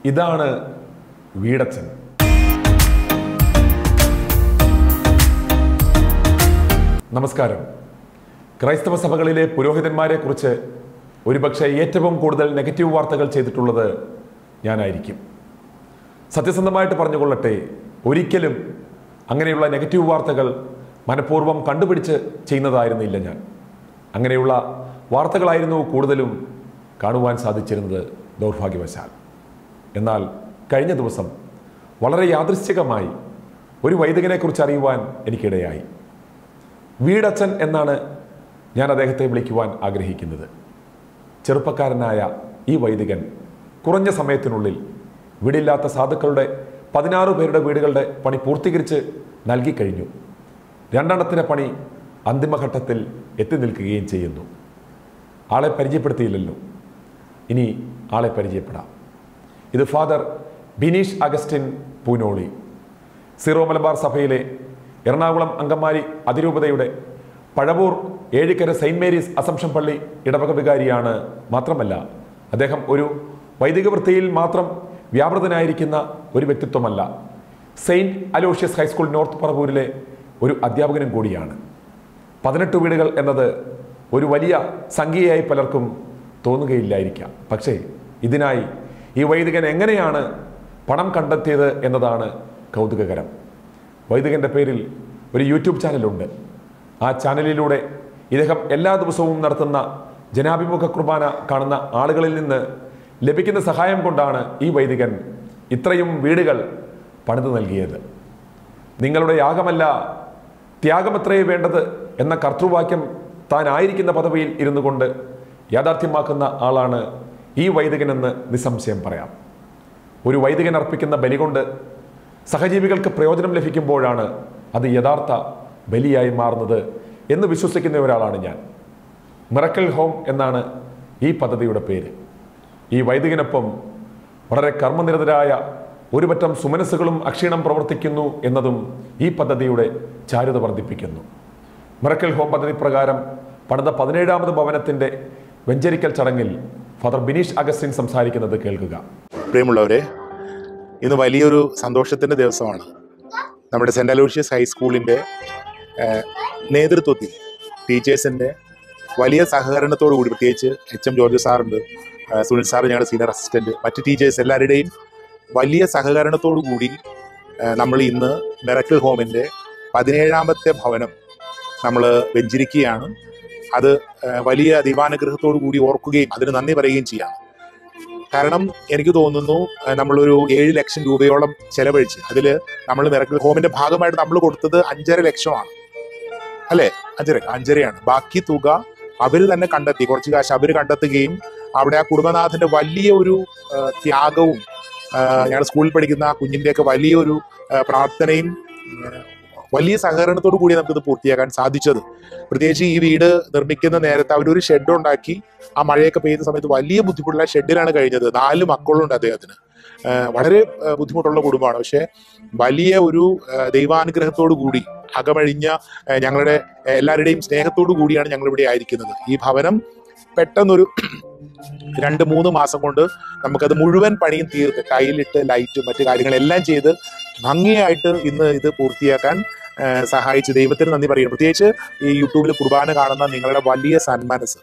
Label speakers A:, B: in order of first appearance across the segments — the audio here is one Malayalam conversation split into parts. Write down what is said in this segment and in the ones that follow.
A: ഇതാണ് വീടച്ചൻ നമസ്കാരം ക്രൈസ്തവ സഭകളിലെ പുരോഹിതന്മാരെ കുറിച്ച് ഒരുപക്ഷെ ഏറ്റവും കൂടുതൽ നെഗറ്റീവ് വാർത്തകൾ ചെയ്തിട്ടുള്ളത് ഞാനായിരിക്കും സത്യസന്ധമായിട്ട് പറഞ്ഞുകൊള്ളട്ടെ ഒരിക്കലും അങ്ങനെയുള്ള നെഗറ്റീവ് വാർത്തകൾ മനഃപൂർവ്വം കണ്ടുപിടിച്ച് ചെയ്യുന്നതായിരുന്നില്ല ഞാൻ അങ്ങനെയുള്ള വാർത്തകളായിരുന്നു കൂടുതലും കാണുവാൻ സാധിച്ചിരുന്നത് ദൗർഭാഗ്യവശാൽ എന്നാൽ കഴിഞ്ഞ ദിവസം വളരെ യാദൃശ്ചികമായി ഒരു വൈദികനെക്കുറിച്ച് അറിയുവാൻ എനിക്കിടയായി വീടച്ചൻ എന്നാണ് ഞാൻ അദ്ദേഹത്തെ വിളിക്കുവാൻ ആഗ്രഹിക്കുന്നത് ചെറുപ്പക്കാരനായ ഈ വൈദികൻ കുറഞ്ഞ സമയത്തിനുള്ളിൽ വീടില്ലാത്ത സാധുക്കളുടെ പതിനാറ് പേരുടെ വീടുകളുടെ പണി പൂർത്തീകരിച്ച് നൽകിക്കഴിഞ്ഞു രണ്ടെണ്ണത്തിൻ്റെ പണി അന്തിമഘട്ടത്തിൽ എത്തി നിൽക്കുകയും ചെയ്യുന്നു ആളെ പരിചയപ്പെടുത്തിയില്ലല്ലോ ഇനി ആളെ പരിചയപ്പെടാം ഇത് father Bineesh Augustine Poonoly Syro Malabar സഭയിലെ എറണാകുളം അങ്കമാലി അതിരൂപതയുടെ Pazhavur Ezhikkara saint Mary's assumption പള്ളി ഇടവക വികാരിയാണ് മാത്രമല്ല അദ്ദേഹം ഒരു വൈദിക വൃത്തിയിൽ മാത്രം വ്യാപൃതനായിരിക്കുന്ന ഒരു വ്യക്തിത്വമല്ല സെയിൻറ്റ് അലോഷ്യസ് ഹൈസ്കൂൾ നോർത്ത് പറവൂരിലെ ഒരു അധ്യാപകനും കൂടിയാണ് പതിനെട്ട് വീടുകൾ എന്നത് ഒരു വലിയ സംഖ്യയായി പലർക്കും തോന്നുകയില്ലായിരിക്കാം പക്ഷേ ഇതിനായി ഈ വൈദികൻ എങ്ങനെയാണ് പണം കണ്ടെത്തിയത് എന്നതാണ് കൗതുകകരം വൈദികന്റെ പേരിൽ ഒരു യൂട്യൂബ് ചാനലുണ്ട് ആ ചാനലിലൂടെ ഇദ്ദേഹം എല്ലാ ദിവസവും നടത്തുന്ന ജനാഭിമുഖ കുർബാന കാണുന്ന ആളുകളിൽ നിന്ന് ലഭിക്കുന്ന സഹായം കൊണ്ടാണ് ഈ വൈദികൻ ഇത്രയും വീടുകൾ പണിതു നൽകിയത് നിങ്ങളുടെ യാഗമല്ല ത്യാഗമത്രേ വേണ്ടത് എന്ന കർത്തൃവാക്യം താൻ ആയിരിക്കുന്ന പദവിയിൽ ഇരുന്നു കൊണ്ട് യാഥാർത്ഥ്യമാക്കുന്ന ആളാണ് ഈ വൈദികനെന്ന് നിസ്സംശയം പറയാം ഒരു വൈദികൻ അർപ്പിക്കുന്ന ബലി കൊണ്ട് സഹജീവികൾക്ക് പ്രയോജനം ലഭിക്കുമ്പോഴാണ് അത് യഥാർത്ഥ ബലിയായി മാറുന്നത് എന്ന് വിശ്വസിക്കുന്ന ഒരാളാണ് ഞാൻ മിറക്കൽ ഹോം എന്നാണ് ഈ പദ്ധതിയുടെ പേര് ഈ വൈദികനൊപ്പം വളരെ കർമ്മനിരതരായ ഒരുപറ്റം സുമനസ്സുകളും അക്ഷീണം പ്രവർത്തിക്കുന്നു എന്നതും ഈ പദ്ധതിയുടെ ചാരുത വർദ്ധിപ്പിക്കുന്നു മിറക്കൽ ഹോം പദ്ധതി പ്രകാരം പണിത പതിനേഴാമത് ഭവനത്തിന്റെ വെഞ്ചരിക്കൽ ചടങ്ങിൽ ഫാദർ ബിനീഷ് അഗസ്റ്റിൻ സംസാരിക്കുന്നത് കേൾക്കുക
B: പ്രിയമുള്ളവരെ ഇന്ന് വലിയൊരു സന്തോഷത്തിൻ്റെ ദിവസമാണ് നമ്മുടെ സെൻ്റ് അലോഷ്യസ് ഹൈസ്കൂളിൻ്റെ ഏഹ്, നേതൃത്വത്തിൽ ടീച്ചേഴ്സിൻ്റെ വലിയ സഹകരണത്തോടു കൂടി പ്രത്യേകിച്ച് എച്ച് എം ജോർജ് സാറുണ്ട് ഏഹ്, സുനിൽ സാർ ഞങ്ങളുടെ സീനിയർ അസിസ്റ്റന്റ് മറ്റ് ടീച്ചേഴ്സ് എല്ലാവരുടെയും വലിയ സഹകരണത്തോടു കൂടി ഏഹ്, നമ്മൾ ഇന്ന് മെറക്കിൾ ഹോമിൻ്റെ പതിനേഴാമത്തെ ഭവനം നമ്മൾ വെഞ്ചരിക്കുകയാണ് അത് ഏഹ്, വലിയ ദൈവാനുഗ്രഹത്തോടു കൂടി ഓർക്കുകയും അതിന് നന്ദി പറയുകയും ചെയ്യാം കാരണം എനിക്ക് തോന്നുന്നു ഏഹ് നമ്മളൊരു ഏഴ് ലക്ഷം രൂപയോളം ചെലവഴിച്ച് അതിൽ നമ്മൾ മിറക്കിൾ ഹോമിന്റെ ഭാഗമായിട്ട് നമ്മൾ കൊടുത്തത് അഞ്ചര ലക്ഷമാണ് അല്ലേ അഞ്ചര അഞ്ചരയാണ് ബാക്കി തുക അവർ തന്നെ കണ്ടെത്തി കുറച്ച് കാശ് അവർ കണ്ടെത്തുകയും അവിടെ ആ കുടുംബനാഥന്റെ വലിയ ഒരു ഏഹ് ത്യാഗവും ഏഹ് ഞങ്ങൾ സ്കൂളിൽ പഠിക്കുന്ന ആ കുഞ്ഞിന്റെയൊക്കെ വലിയൊരു ഏഹ് പ്രാർത്ഥനയും ഏഹ് വലിയ സഹകരണത്തോടു കൂടി നമുക്കിത് പൂർത്തിയാക്കാൻ സാധിച്ചത് പ്രത്യേകിച്ച് ഈ വീട് നിർമ്മിക്കുന്ന നേരത്ത് അവരൊരു ഷെഡ് ഉണ്ടാക്കി ആ മഴയൊക്കെ പെയ്യുന്ന സമയത്ത് വലിയ ബുദ്ധിമുട്ടുള്ള ഷെഡിലാണ് കഴിഞ്ഞത് നാല് മക്കളുണ്ട് അദ്ദേഹത്തിന് ഏഹ് വളരെ ഏഹ് ബുദ്ധിമുട്ടുള്ള കുടുംബമാണ് പക്ഷെ വലിയ ഒരു ഏഹ് ദൈവാനുഗ്രഹത്തോടു കൂടി അകമഴിഞ്ഞ ഏഹ് ഞങ്ങളുടെ എല്ലാവരുടെയും സ്നേഹത്തോടു കൂടിയാണ് ഞങ്ങൾ ഇവിടെ ആയിരിക്കുന്നത് ഈ ഭവനം പെട്ടെന്നൊരു രണ്ട് മൂന്ന് മാസം കൊണ്ട് നമുക്കത് മുഴുവൻ പണിയും തീർത്ത് ടൈലിട്ട് ലൈറ്റും മറ്റു കാര്യങ്ങളെല്ലാം ചെയ്ത് ഭംഗിയായിട്ട് ഇന്ന് ഇത് പൂർത്തിയാക്കാൻ ഏഹ് സഹായിച്ച് ദൈവത്തിന് നന്ദി പറയുന്നു പ്രത്യേകിച്ച് ഈ യൂട്യൂബിൽ കുർബാന കാണുന്ന നിങ്ങളുടെ വലിയ സന്മനസ്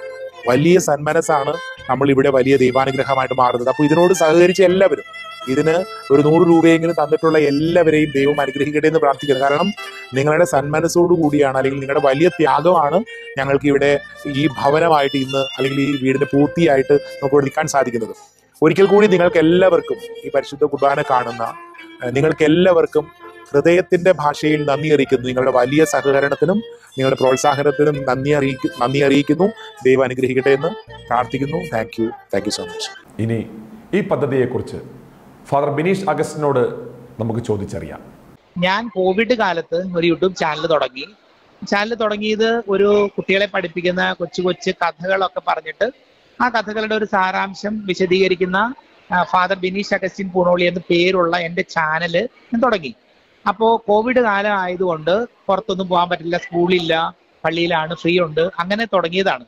B: വലിയ സന്മനസ്സാണ് നമ്മൾ ഇവിടെ വലിയ ദൈവാനുഗ്രഹമായിട്ട് മാറുന്നത് അപ്പോൾ ഇതിനോട് സഹകരിച്ച എല്ലാവരും ഇതിന് ഒരു നൂറ് രൂപയെങ്കിലും തന്നിട്ടുള്ള എല്ലാവരെയും ദൈവം അനുഗ്രഹിക്കട്ടെ എന്ന് പ്രാർത്ഥിക്കുന്നു കാരണം നിങ്ങളുടെ സന്മനസ്സോടു കൂടിയാണ് അല്ലെങ്കിൽ നിങ്ങളുടെ വലിയ ത്യാഗമാണ് ഞങ്ങൾക്ക് ഇവിടെ ഈ ഭവനമായിട്ട് ഇന്ന് അല്ലെങ്കിൽ ഈ വീടിന്റെ പൂർത്തിയായിട്ട് നമുക്ക് ഇവിടെ നിൽക്കാൻ സാധിക്കുന്നത് ഒരിക്കൽ കൂടി നിങ്ങൾക്ക് എല്ലാവർക്കും ഈ പരിശുദ്ധ കുർബാന കാണുന്ന ഏഹ് നിങ്ങൾക്ക് എല്ലാവർക്കും ഹൃദയത്തിന്റെ ഭാഷയിൽ നന്ദി അറിയിക്കുന്നു നിങ്ങളുടെ വലിയ സഹകരണത്തിനും നിങ്ങളുടെ പ്രോത്സാഹനത്തിനും നന്ദി അറിയിക്കു നന്ദി അറിയിക്കുന്നു ദൈവം അനുഗ്രഹിക്കട്ടെ എന്ന് പ്രാർത്ഥിക്കുന്നു thank you thank you so much
A: ഇനി ഈ പദ്ധതിയെക്കുറിച്ച് ഫാദർ ബിനീഷ് അഗസ്റ്റിനോട് നമുക്ക് ചോദിച്ചറിയാം
C: ഞാൻ കോവിഡ് കാലത്ത് ഒരു യൂട്യൂബ് ചാനൽ തുടങ്ങി ചാനൽ തുടങ്ങിയത് ഒരു കുട്ടികളെ പഠിപ്പിക്കുന്ന കൊച്ചു കൊച്ചു കഥകളൊക്കെ പറഞ്ഞിട്ട് ആ കഥകളുടെ ഒരു സാരാംശം വിശദീകരിക്കുന്ന ആ, ഫാദർ ബിനീഷ് അഗസ്റ്റിൻ പൂണോളി എന്ന് പേരുള്ള എൻ്റെ ചാനല് ഞാൻ തുടങ്ങി അപ്പോൾ കോവിഡ് കാലം ആയതുകൊണ്ട് പുറത്തൊന്നും പോകാൻ പറ്റില്ല സ്കൂളില്ല പള്ളിയിലാണ് ഫ്രീ ഉണ്ട് അങ്ങനെ തുടങ്ങിയതാണ്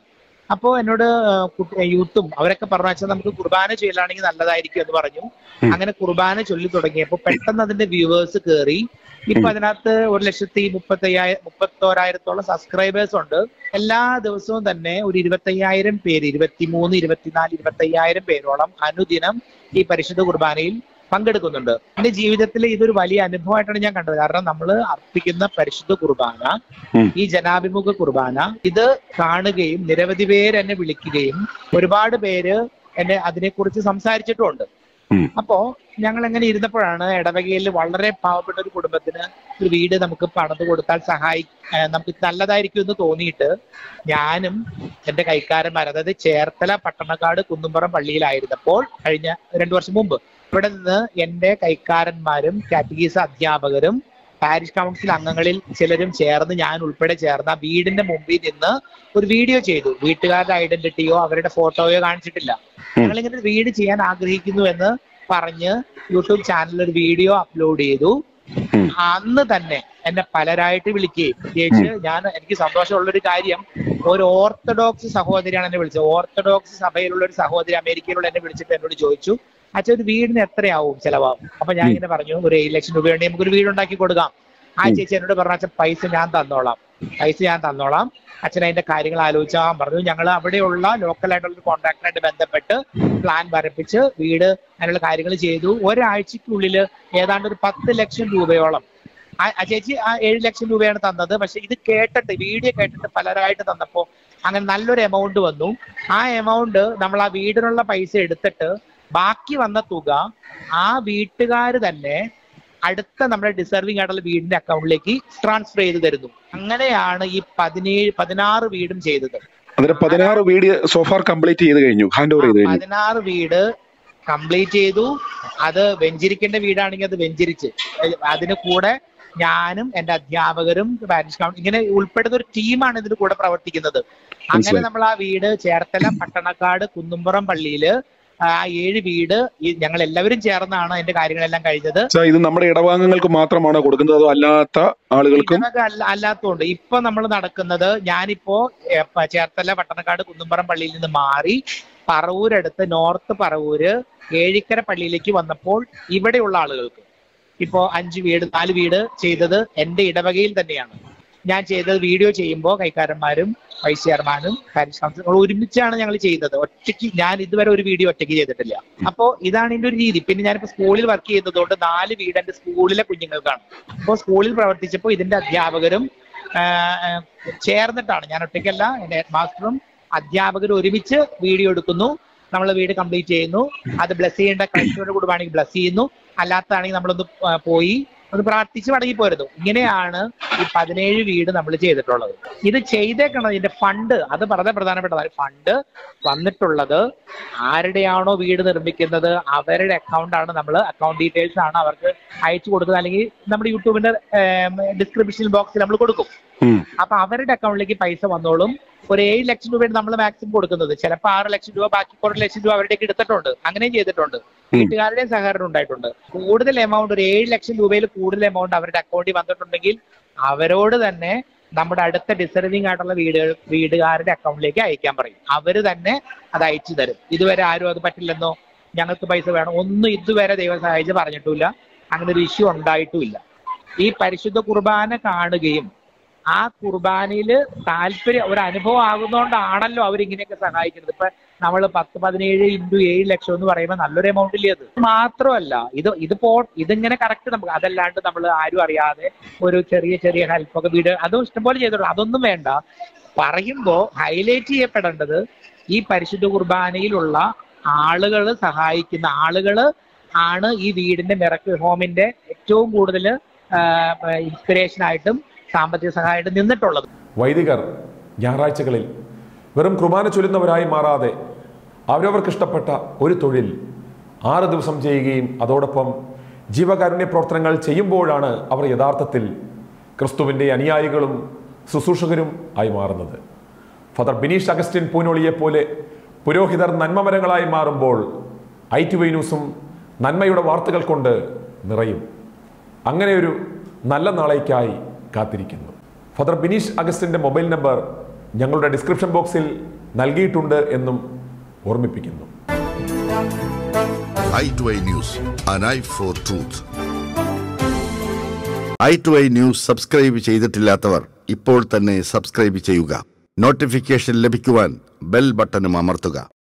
C: അപ്പോ എന്നോട് ആ, കുട്ടി- യൂത്തും അവരൊക്കെ പറഞ്ഞു വെച്ചാൽ നമുക്ക് കുർബാന ചെയ്യലാണെങ്കിൽ നല്ലതായിരിക്കും എന്ന് പറഞ്ഞു അങ്ങനെ കുർബാന ചൊല്ലി തുടങ്ങിയപ്പോ പെട്ടെന്ന് അതിന്റെ വ്യൂവേഴ്സ് കയറി ഇപ്പൊ അതിനകത്ത് ഒരു ലക്ഷത്തി മുപ്പത്തി അയ്യായിരം മുപ്പത്തോരായിരത്തോളം സബ്സ്ക്രൈബേഴ്സ് ഉണ്ട് എല്ലാ ദിവസവും തന്നെ ഒരു ഇരുപത്തയ്യായിരം പേര് ഇരുപത്തിമൂന്ന് ഇരുപത്തിനാല് ഇരുപത്തയ്യായിരം പേരോളം അനുദിനം ഈ പരിശുദ്ധ കുർബാനയിൽ പങ്കെടുക്കുന്നുണ്ട് എന്റെ ജീവിതത്തിൽ ഇതൊരു വലിയ അനുഭവമായിട്ടാണ് ഞാൻ കണ്ടത് കാരണം നമ്മൾ അർപ്പിക്കുന്ന പരിശുദ്ധ കുർബാന
D: ഉം.
C: ഈ ജനാഭിമുഖ കുർബാന ഇത് കാണുകയും നിരവധി പേര് എന്നെ വിളിക്കുകയും ഒരുപാട് പേര് എന്നെ അതിനെക്കുറിച്ച് സംസാരിച്ചിട്ടുമുണ്ട്
D: ഉം.
C: അപ്പോ ഞങ്ങൾ എങ്ങനെ ഇരുന്നപ്പോഴാണ് ഇടവകയിൽ വളരെ പാവപ്പെട്ട ഒരു കുടുംബത്തിന് ഒരു വീട് നമുക്ക് പണിത് കൊടുത്താൽ സഹായി ഏഹ് നമുക്ക് നല്ലതായിരിക്കും എന്ന് തോന്നിയിട്ട് ഞാനും എന്റെ കൈക്കാരന്മാർ അതായത് ചേർത്തല പട്ടണക്കാട് കുന്നുംപുറം പള്ളിയിലായിരുന്നപ്പോൾ കഴിഞ്ഞ രണ്ടു വർഷം മുമ്പ് ഇവിടെ നിന്ന് എന്റെ കൈക്കാരന്മാരും കാറ്റഗീസ് അധ്യാപകരും പാരിഷ് കൗൺസിൽ അംഗങ്ങളിൽ ചിലരും ചേർന്ന് ഞാൻ ഉൾപ്പെടെ ചേർന്ന് ആ വീടിന്റെ മുമ്പിൽ നിന്ന് ഒരു വീഡിയോ ചെയ്തു വീട്ടുകാരുടെ ഐഡന്റിറ്റിയോ അവരുടെ ഫോട്ടോയോ കാണിച്ചിട്ടില്ല ഞങ്ങൾ ഇങ്ങനെ ഒരു വീട് ചെയ്യാൻ ആഗ്രഹിക്കുന്നു എന്ന് പറഞ്ഞ് യൂട്യൂബ് ചാനലിൽ ഒരു വീഡിയോ അപ്ലോഡ് ചെയ്തു
D: ഉം.
C: അന്ന് തന്നെ എന്നെ പലരായിട്ട് വിളിക്കുകയും പ്രത്യേകിച്ച് ഞാൻ എനിക്ക് സന്തോഷമുള്ള ഒരു കാര്യം ഒരു ഓർത്തഡോക്സ് സഹോദരിയാണ് എന്നെ വിളിച്ചത് ഓർത്തഡോക്സ് സഭയിലുള്ള ഒരു സഹോദരി അമേരിക്കയിലുള്ള എന്നെ വിളിച്ചിട്ട് എന്നോട് ചോദിച്ചു അച്ഛൻ ഒരു വീടിന് എത്രയാവും ചെലവാകും അപ്പൊ ഞാൻ ഇങ്ങനെ പറഞ്ഞു ഒരു ഏഴ് ലക്ഷം രൂപ വേണ്ടി നമുക്ക് ഒരു വീട് ഉണ്ടാക്കി കൊടുക്കാം ആ ചേച്ചി എന്നോട് പറഞ്ഞു അച്ഛൻ പൈസ ഞാൻ തന്നോളാം പൈസ ഞാൻ തന്നോളാം അച്ഛൻ അതിന്റെ കാര്യങ്ങൾ ആലോചിച്ചാൽ പറഞ്ഞു ഞങ്ങൾ അവിടെയുള്ള ലോക്കൽ ആയിട്ടുള്ള ഒരു കോൺട്രാക്ടറായിട്ട് ബന്ധപ്പെട്ട് പ്ലാൻ വരപ്പിച്ച് വീട് അതിനുള്ള കാര്യങ്ങൾ ചെയ്തു ഒരാഴ്ചക്കുള്ളിൽ ഏതാണ്ട് ഒരു പത്ത് ലക്ഷം രൂപയോളം ആ- ആ ചേച്ചി ആ ഏഴ് ലക്ഷം രൂപയാണ് തന്നത് പക്ഷെ ഇത് കേട്ടിട്ട് വീഡിയോ കേട്ടിട്ട് പലരായിട്ട് തന്നപ്പോ അങ്ങനെ നല്ലൊരു എമൗണ്ട് വന്നു ആ എമൗണ്ട് നമ്മൾ ആ വീടിനുള്ള പൈസ എടുത്തിട്ട് ബാക്കി വന്ന തുക ആ വീട്ടുകാർ തന്നെ അടുത്ത നമ്മുടെ ഡിസർവിംഗ് ആയിട്ടുള്ള വീടിന്റെ അക്കൗണ്ടിലേക്ക് ട്രാൻസ്ഫർ ചെയ്ത് തരുന്നു അങ്ങനെയാണ് ഈ പതിനേഴ് പതിനാറ് വീടും ചെയ്തത്
D: അതിന് പതിനാറ് വീട് സോഫാർ കംപ്ലീറ്റ് ചെയ്ത് കഴിഞ്ഞു ഹാൻഡ് ഓവർ ചെയ്ത് കഴിഞ്ഞു
C: പതിനാറ് വീട് കംപ്ലീറ്റ് ചെയ്തു അത് വെഞ്ചരിക്കേണ്ട വീടാണെങ്കിൽ അത് വെഞ്ചരിച്ച് ഏഹ് അതിന് കൂടെ ഞാനും എന്റെ അധ്യാപകരും പാരിഷ് കൗൺ ഇങ്ങനെ ഉൾപ്പെടുന്ന ഒരു ടീമാണ് ഇതിന് കൂടെ പ്രവർത്തിക്കുന്നത് അങ്ങനെ
D: മനസ്സിലായി.
C: നമ്മൾ ആ വീട് ചേർത്തല പട്ടണക്കാട് കുന്നുംപുറം പള്ളിയില് ആ ഏഴ് വീട് ഈ ഞങ്ങൾ എല്ലാവരും ചേർന്നാണ് അതിന്റെ കാര്യങ്ങളെല്ലാം കഴിഞ്ഞത്
D: സാർ ഇത് നമ്മുടെ ഇടവാംഗങ്ങൾക്ക് മാത്രമാണോ കൊടുക്കുന്നത് അതോ അല്ലാത്ത ആളുകൾക്കും
C: ഇടവക അല്ല അല്ലാത്തതുകൊണ്ട് ഇപ്പൊ നമ്മൾ നടക്കുന്നത് ഞാനിപ്പോ ഏ, പ- ചേർത്തല പട്ടണക്കാട് കുന്നുംപുറം പള്ളിയിൽ നിന്ന് മാറി പറവൂരടുത്ത് നോർത്ത് പറവൂര് ഏഴിക്കര പള്ളിയിലേക്ക് വന്നപ്പോൾ ഇവിടെയുള്ള ആളുകൾക്ക് ഇപ്പോ അഞ്ച് വീട് നാല് വീട് ചെയ്തത് എന്റെ ഇടവകയിൽ തന്നെയാണ് ഞാൻ ചെയ്തത് വീഡിയോ ചെയ്യുമ്പോൾ കൈക്കാരന്മാരും വൈസ് ചെയർമാനും പാരിഷ് കൗൺസിലർ ഒരുമിച്ചാണ് ഞങ്ങൾ ചെയ്തത് ഒറ്റയ്ക്ക് ഞാൻ ഇതുവരെ ഒരു വീഡിയോ ഒറ്റയ്ക്ക് ചെയ്തിട്ടില്ല അപ്പോ ഇതാണ് ഇതിന്റെ ഒരു രീതി പിന്നെ ഞാനിപ്പോ സ്കൂളിൽ വർക്ക് ചെയ്യുന്നതുകൊണ്ട് നാല് വീട് എന്റെ സ്കൂളിലെ കുഞ്ഞുങ്ങൾക്കാണ് അപ്പോൾ സ്കൂളിൽ പ്രവർത്തിച്ചപ്പോൾ ഇതിന്റെ അധ്യാപകരും ആ, ആ, ചേർന്നിട്ടാണ് ഞാൻ ഒറ്റയ്ക്കല്ല എന്റെ ഹെഡ് മാസ്റ്ററും അധ്യാപകരും ഒരുമിച്ച് വീഡിയോ എടുക്കുന്നു നമ്മൾ വീട് കംപ്ലീറ്റ് ചെയ്യുന്നു അത് ബ്ലസ് ചെയ്യേണ്ട ക്രൈസ്തവരുടെ കുടുംബാണെങ്കിൽ ബ്ലസ് ചെയ്യുന്നു അല്ലാത്തതാണെങ്കിൽ നമ്മളൊന്ന് ആ, പോയി ഒന്ന് പ്രാർത്ഥിച്ച് മടങ്ങി പോരുന്നു ഇങ്ങനെയാണ് ഈ പതിനേഴ് വീട് നമ്മൾ ചെയ്തിട്ടുള്ളത് ഇത് ചെയ്തേക്കണത് ഇതിന്റെ ഫണ്ട് അത് വളരെ പ്രധാനപ്പെട്ടതാണ് ഫണ്ട് വന്നിട്ടുള്ളത് ആരുടെയാണോ വീട് നിർമ്മിക്കുന്നത് അവരുടെ അക്കൗണ്ടാണ് നമ്മൾ അക്കൗണ്ട് ഡീറ്റെയിൽസ് ആണ് അവർക്ക് അയച്ചു കൊടുക്കുന്നത് അല്ലെങ്കിൽ നമ്മുടെ യൂട്യൂബിന്റെ ഡിസ്ക്രിപ്ഷൻ ബോക്സിൽ നമ്മൾ കൊടുക്കും
D: ഉം.
C: അപ്പൊ അവരുടെ അക്കൗണ്ടിലേക്ക് പൈസ വന്നോളും ഒരു ഏഴ് ലക്ഷം രൂപയാണ് നമ്മൾ മാക്സിമം കൊടുക്കുന്നത് ചിലപ്പോൾ ആറ് ലക്ഷം രൂപ ബാക്കി കുറച്ച് ലക്ഷം രൂപ അവരുടെയൊക്കെ എടുത്തിട്ടുണ്ട് അങ്ങനെയും ചെയ്തിട്ടുണ്ട് വീട്ടുകാരുടെയും സഹകരണം ഉണ്ടായിട്ടുണ്ട് കൂടുതൽ എമൗണ്ട് ഒരു ഏഴ് ലക്ഷം രൂപയിൽ കൂടുതൽ എമൗണ്ട് അവരുടെ അക്കൗണ്ടിൽ വന്നിട്ടുണ്ടെങ്കിൽ അവരോട് തന്നെ നമ്മുടെ അടുത്ത ഡിസർവിംഗ് ആയിട്ടുള്ള വീടുകൾ വീടുകാരുടെ അക്കൗണ്ടിലേക്ക് അയക്കാൻ പറയും അവര് തന്നെ അത് അയച്ചു തരും ഇതുവരെ ആരും അത് പറ്റില്ലെന്നോ ഞങ്ങൾക്ക് പൈസ വേണം ഒന്നും ഇതുവരെ ദൈവം സഹായിച്ച് പറഞ്ഞിട്ടുമില്ല അങ്ങനെ ഒരു ഇഷ്യൂ ഉണ്ടായിട്ടുമില്ല ഈ പരിശുദ്ധ കുർബാന കാണുകയും ആ കുർബാനയിൽ താല്പര്യം ഒരു അനുഭവം ആകുന്നതുകൊണ്ടാണല്ലോ അവരിങ്ങനെയൊക്കെ സഹായിക്കുന്നത് ഇപ്പൊ നമ്മൾ പത്ത് പതിനേഴ് ഇൻറ്റു ഏഴ് ലക്ഷം എന്ന് പറയുമ്പോൾ നല്ലൊരു എമൗണ്ട് ഇല്ലേ അത് മാത്രമല്ല ഇത് ഇതിപ്പോ ഇതിങ്ങനെ കറക്റ്റ് നമുക്ക് അതല്ലാണ്ട് നമ്മൾ ആരും അറിയാതെ ഒരു ചെറിയ ചെറിയ ഹെൽപ്പൊക്കെ വീട് അതും ഇഷ്ടംപോലെ ചെയ്തിട്ടുണ്ട് അതൊന്നും വേണ്ട പറയുമ്പോ ഹൈലൈറ്റ് ചെയ്യപ്പെടേണ്ടത് ഈ പരിശുദ്ധ കുർബാനയിലുള്ള ആളുകൾ സഹായിക്കുന്ന ആളുകള് ആണ് ഈ വീടിന്റെ മിറക്കിൾ ഹോമിന്റെ ഏറ്റവും കൂടുതൽ ഇൻസ്പിറേഷൻ ആയിട്ടും സാമ്പത്തിക സഹായമായിട്ടും നിന്നിട്ടുള്ളത്
A: വൈദികർ ഞായറാഴ്ചകളിൽ വെറും കുർബാന ചൊല്ലുന്നവരായി മാറാതെ അവരവർക്ക് ഇഷ്ടപ്പെട്ട ഒരു തൊഴിൽ ആറ് ദിവസം ചെയ്യുകയും അതോടൊപ്പം ജീവകാരുണ്യ പ്രവർത്തനങ്ങൾ ചെയ്യുമ്പോഴാണ് അവർ യഥാർത്ഥത്തിൽ ക്രിസ്തുവിൻ്റെ അനുയായികളും ശുശ്രൂഷകരും ആയി മാറുന്നത് ഫാദർ ബിനീഷ് അഗസ്റ്റിൻ പൂനോളിയെ പോലെ പുരോഹിതർ നന്മമരങ്ങളായി മാറുമ്പോൾ ഐ ടി വൈ ന്യൂസും നന്മയുടെ വാർത്തകൾ കൊണ്ട് നിറയും അങ്ങനെ ഒരു നല്ല നാളേക്കായി കാത്തിരിക്കുന്നു ഫാദർ ബിനീഷ് അഗസ്റ്റിൻ്റെ മൊബൈൽ നമ്പർ ഞങ്ങളുടെ ഡിസ്ക്രിപ്ഷൻ ബോക്സിൽ നൽകിയിട്ടുണ്ട് എന്നും ഓർമ്മിപ്പിക്കുന്നു
E: eye to eye news an eye for truth eye to eye news subscribe ചെയ്തിട്ടില്ലാത്തവർ ഇപ്പോൾ തന്നെ സബ്സ്ക്രൈബ് ചെയ്യുക നോട്ടിഫിക്കേഷൻ ലഭിക്കുവാൻ ബെൽ ബട്ടണും അമർത്തുക